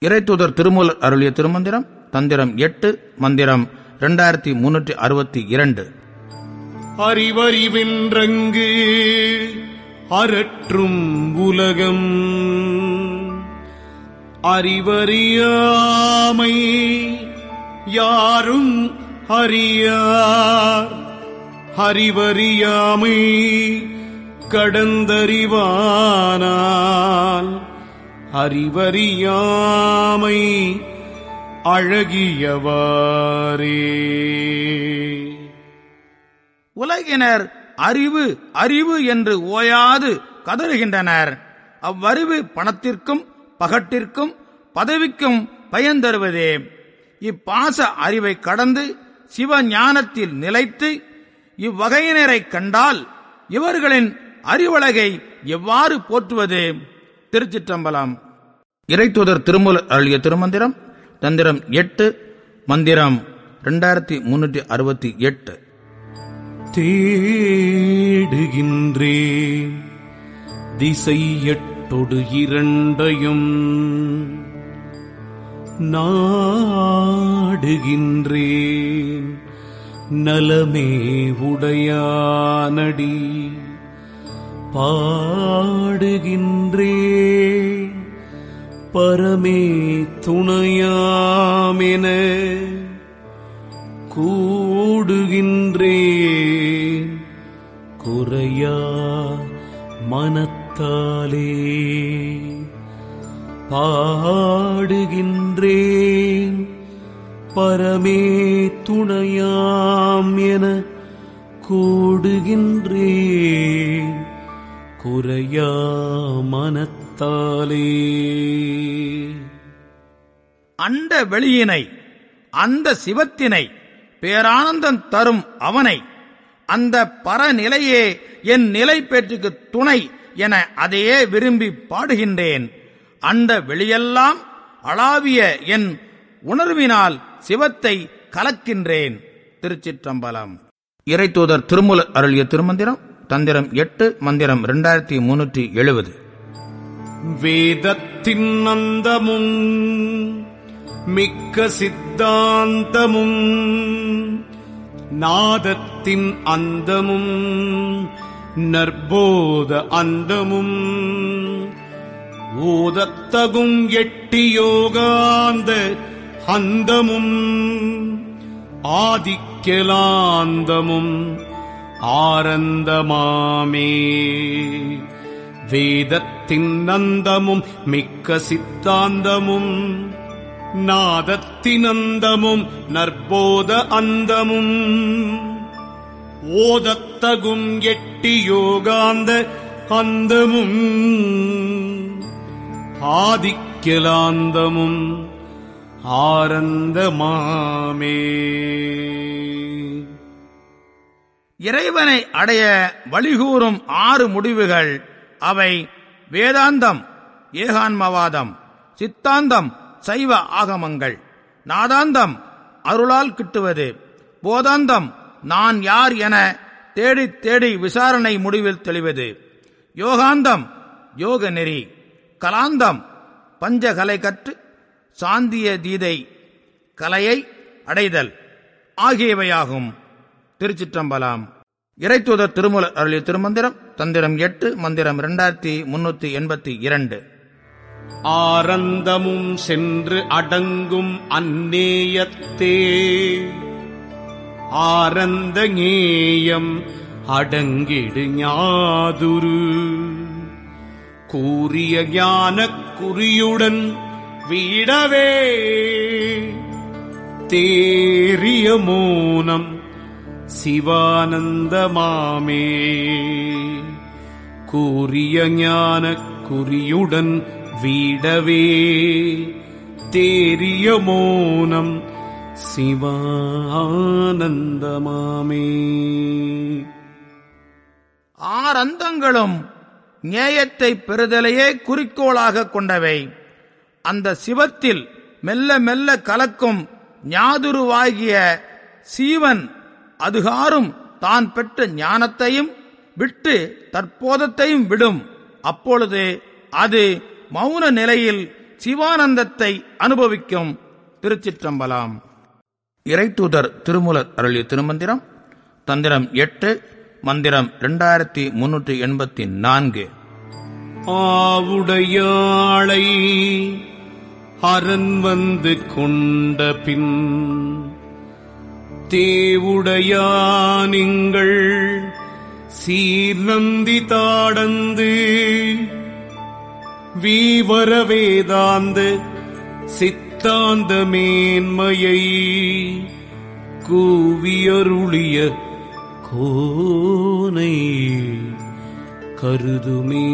இறைத்தூதர் திருமூலர் அருளிய திருமந்திரம் தந்திரம் எட்டு மந்திரம் இரண்டாயிரத்தி முன்னூற்றி அறுபத்தி இரண்டு அறிவறிவென்றங்கு அரற்றும் உலகம் அறிவறியாமை யாரும் அறியார் அறிவறியாமை கடந்தறிவானால் அறிவறியாமை அழகியவாரே உலகினர் அறிவு அறிவு என்று ஓயாது கதறுகின்றனர் அவ்வறிவு பணத்திற்கும் பகட்டிற்கும் பதவிக்கும் பயன் தருவதே இப்பாச அறிவை கடந்து சிவ ஞானத்தில் நிலைத்து இவ்வகையினரை கண்டால் இவர்களின் அறிவுலகை எவ்வாறு போற்றுவது திருச்சிற்றம்பலம் இறைத்தூதர் திருமூலர் அருளிய திருமந்திரம் தந்திரம் எட்டு மந்திரம் இரண்டாயிரத்தி முன்னூற்றி அறுபத்தி எட்டு தேடுகின்றேன் திசை எட்டொடு இரண்டையும் நாடுகின்றேன் நலமே உடையானடி பாடுகின்றேன் பரமே துணையாமென கூடுகின்றேன் குறையா மனத்தாலே பாடுகின்றேன் பரமே துணையாம் என கூடுகின்றேன் குறையா மனத்தாலே அண்ட வெளியினை அந்த சிவத்தினை பேரானந்தம் தரும் அவனை அந்த பரநிலையே என் நிலை பேற்றுக்கு துணை என அதையே விரும்பி பாடுகின்றேன் அண்ட வெளியெல்லாம் அளாவிய என் உணர்வினால் சிவத்தை கலக்கின்றேன் திருச்சிற்றம்பலம் இறைத்தூதர் திருமூலர் அருளிய திருமந்திரம் தந்திரம் எட்டு மந்திரம் இரண்டாயிரத்தி முன்னூற்றி எழுபது வேதத்தின் அந்தமும் மிக்க சித்தாந்தமும் நாதத்தின் அந்தமும் நற்போத அந்தமும் ஓதத்தகும் எட்டியோகாந்த அந்தமும் ஆதிக்கலாந்தமும் ஆரந்தமாமே வேதத்தின் நந்தமும் மிக்க சித்தாந்தமும் நாதத்தினந்தமும் நற்போத அந்தமும் ஓதத்தகும் எட்டி யோகாந்த அந்தமும் ஆதிக்கலாந்தமும் ஆரந்தமாமே இறைவனை அடைய வழிகூறும் ஆறு முடிவுகள் அவை வேதாந்தம் ஏகான்மவாதம் சித்தாந்தம் சைவ ஆகமங்கள் நாதாந்தம் அருளால் கிட்டுவது போதாந்தம் நான் யார் என தேடி தேடி விசாரணை முடிவில் தெளிவது யோகாந்தம் யோக நெறி கலாந்தம் பஞ்சகலை கற்று சாந்திய தீதை கலையை அடைதல் ஆகியவையாகும் திருச்சிற்றம்பலம் இறைத்தூதர் திருமூலர் அருளிய திருமந்திரம் தந்திரம் எட்டு மந்திரம் இரண்டாயிரத்தி முன்னூத்தி எண்பத்தி இரண்டு ஆரந்தமும் சென்று அடங்கும் அந்நேயத்தே ஆரந்த ஞேயம் அடங்கிடு ஞாதுரு கூறிய ஞானக் குறியுடன் வீடவே தேறிய மோனம் சிவானந்தமாமே கூறிய ஞானக் குறியுடன் வீடவே தேறிய மோனம் சிவானந்தமாமே ஆறந்தங்களும் ஞேயத்தை பெறுதலையே குறிக்கோளாக கொண்டவை அந்த சிவத்தில் மெல்ல மெல்ல கலக்கும் ஞாதுருவாகிய சீவன் அதுகாரும் தான் பெற்ற ஞானத்தையும் விட்டு தற்போதத்தையும் விடும் அப்பொழுது அது மௌன நிலையில் சிவானந்தத்தை அனுபவிக்கும் திருச்சிற்றம்பலம் இறைத்தூதர் திருமூலர் அருளிய திருமந்திரம் தந்திரம் எட்டு மந்திரம் இரண்டாயிரத்தி முன்னூற்றி எண்பத்தி நான்கு ஆவுடையாளை அரண் வந்து கொண்ட பின் தேவுடையானிங்கள் சீர்நந்தி தாடந்து வீவர வேதாந்த சித்தாந்த மேன்மையை கூவியருளிய கோனை கருதுமே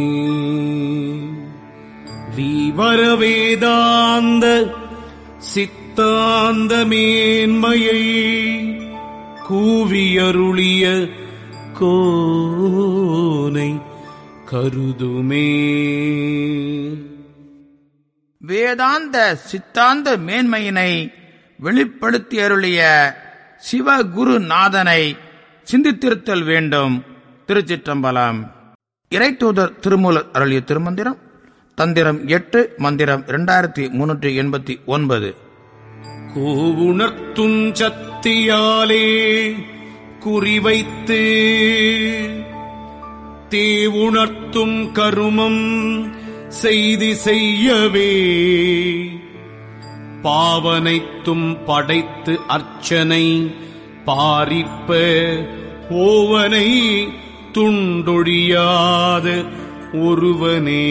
வீவர வேதாந்த சித்தாந்த மேன்மையை கூவியருளிய கோனை கருதுமே வேதாந்த சித்தாந்த மேன்மையினை வெளிப்படுத்தி அருளிய சிவகுருநாதனை சிந்தித்திருத்தல் வேண்டும் திருச்சிற்றம்பலம் இறைத்தூதர் திருமூலர் அருளிய திருமந்திரம் தந்திரம் எட்டு மந்திரம் இரண்டாயிரத்தி முன்னூற்றி எண்பத்தி ஒன்பது கூவுணர்த்தும் சத்தியாலே குறிவைத்து தேவுணர்த்தும் கருமம் செய்தி செய்யவே பாவனைத்தும் படைத்து அர்ச்சனை பாரிப்ப ஓவனை துண்டொழியாத ஒருவனே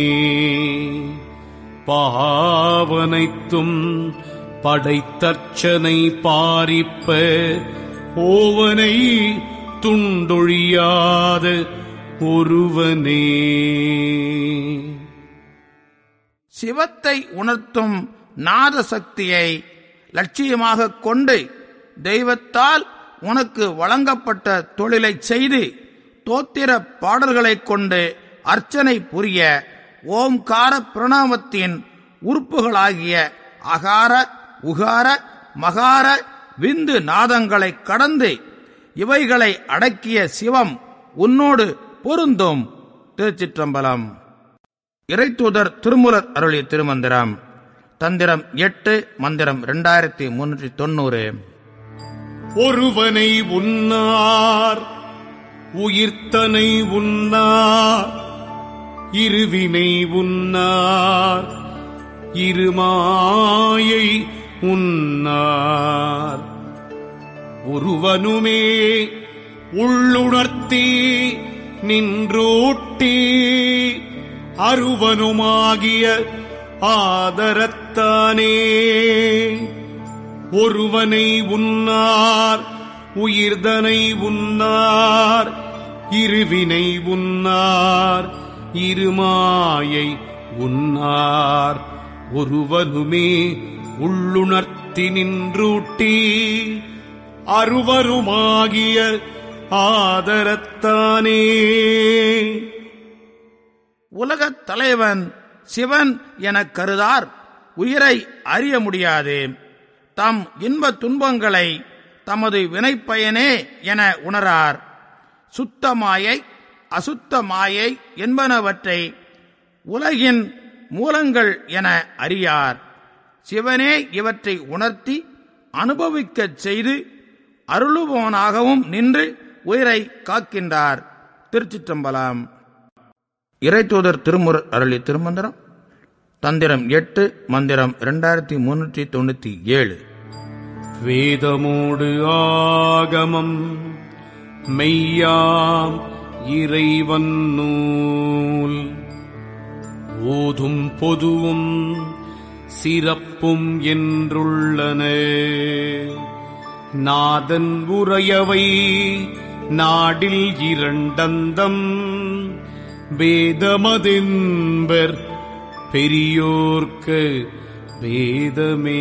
பாவனைத்தும் படைத்தர்ச்சனை பாரிப்ப ஓவனை துண்டொழியாத ஒருவனே சிவத்தை உணர்த்தும் நாத சக்தியை லட்சியமாக கொண்டு தெய்வத்தால் உனக்கு வழங்கப்பட்ட தொழிலை செய்து தோத்திர பாடல்களைக் கொண்டு அர்ச்சனை புரிய ஓம்கார பிரணாமத்தின் உறுப்புகளாகிய அகார உகார மகார விந்து நாதங்களை கடந்து இவைகளை அடக்கிய சிவம் உன்னோடு பொருந்தும் திருச்சிற்றம்பலம் இறைத்தூதர் திருமுலர் அருளிய திருமந்திரம் தந்திரம் எட்டு மந்திரம் இரண்டாயிரத்தி முன்னூற்றி தொண்ணூறு ஒருவனை உன்னார் உயிர்த்தனை உன்னார் இருவினை உன்னார் இருமாயை உன்னார் ஒருவனுமே உள்ளுணர்த்தி நின்றூட்டி அருவனுமாகிய ஆதரத்தானே ஒருவனை உன்னார் உயிர்தனை உன்னார் இருவினை உன்னார் இருமாயை உன்னார் ஒருவனுமே உள்ளுணர்த்தி நின்றூட்டி அருவருமாகிய ஆதரத்தானே உலகத் தலைவன் சிவன் எனக் கருதார் உயிரை அறிய முடியாது தம் இன்ப துன்பங்களை தமது வினைப்பயனே என உணரார் சுத்த மாயை அசுத்த மாயை என்பனவற்றை உலகின் மூலங்கள் என அறியார் சிவனே இவற்றை உணர்த்தி அனுபவிக்கச் செய்து அருளுபவனாகவும் நின்று உயிரை காக்கின்றார் திருச்சிற்றம்பலம் இறைத்தூதர் திருமுரு அருளி திருமந்திரம் தந்திரம் எட்டு மந்திரம் இரண்டாயிரத்தி முன்னூற்றி தொண்ணூத்தி ஏழு வேதமோடு ஆகமம் மெய்யாம் இறைவன் நூல் ஓதும் பொதுவும் சிறப்பும் என்றுள்ளன நாதன் உரையவை நாடில் இரண்டந்தம் வேதமதென்பர் பெரியோர்க்கு வேதமே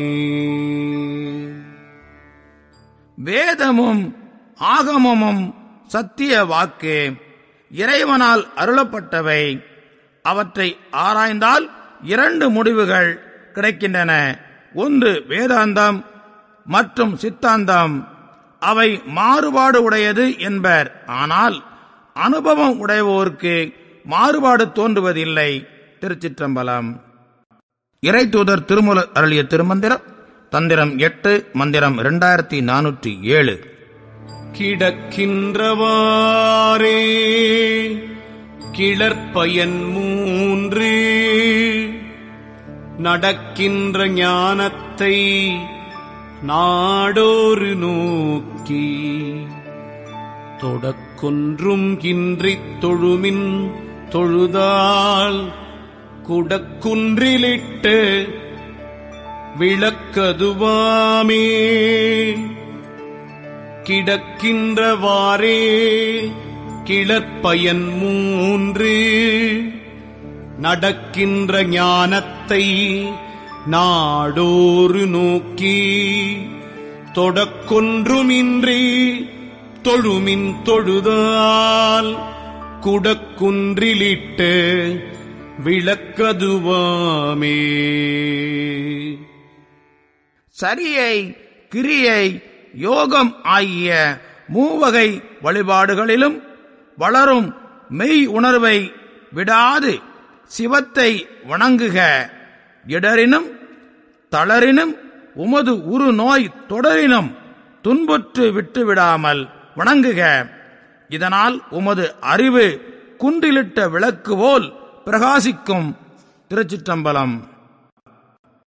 வேதமும் ஆகமமும் சத்திய வாக்கு இறைவனால் அருளப்பட்டவை அவற்றை ஆராய்ந்தால் இரண்டு முடிவுகள் கிடைக்கின்றன ஒன்று வேதாந்தம் மற்றும் சித்தாந்தம் அவை மாறுபாடு உடையது என்பர் ஆனால் அனுபவம் உடையோருக்கு மாறுபாடு தோன்றுவதில்லை திருச்சிற்றம்பலம் இறை தூதர் திருமூல அருளிய திருமந்திரம் தந்திரம் எட்டு மந்திரம் இரண்டாயிரத்தி நானூற்றி ஏழு கிடக்கின்றவாறே கிளற்பயன் மூன்று நடக்கின்ற ஞானத்தை நாடோறு நோக்கி தொடக்கொன்றும் இன்றித் தொழுமின் தொழுதால் குடக்குன்றிலிட்டு விளக்கதுவாமே கிடக்கின்றவாறே கிளற்பயன் மூன்று நடக்கின்ற ஞானத்தை நாடோறு நோக்கி தொடக்கொன்றுமின்றி தொழுமின் தொழுதால் குடக்குன்றிலிட்டு விளக்கதுவாமே சரியை கிரியை யோகம் ஆகிய மூவகை வழிபாடுகளிலும் வளரும் மெய் உணர்வை விடாது சிவத்தை வணங்குக இடரினும் தளரினும் உமது உரு நோய் தொடரினும் துன்புற்று விட்டுவிடாமல் வணங்குக இதனால் உமது அறிவு குன்றிலிட்ட விளக்கு போல் பிரகாசிக்கும் திருச்சிற்றம்பலம்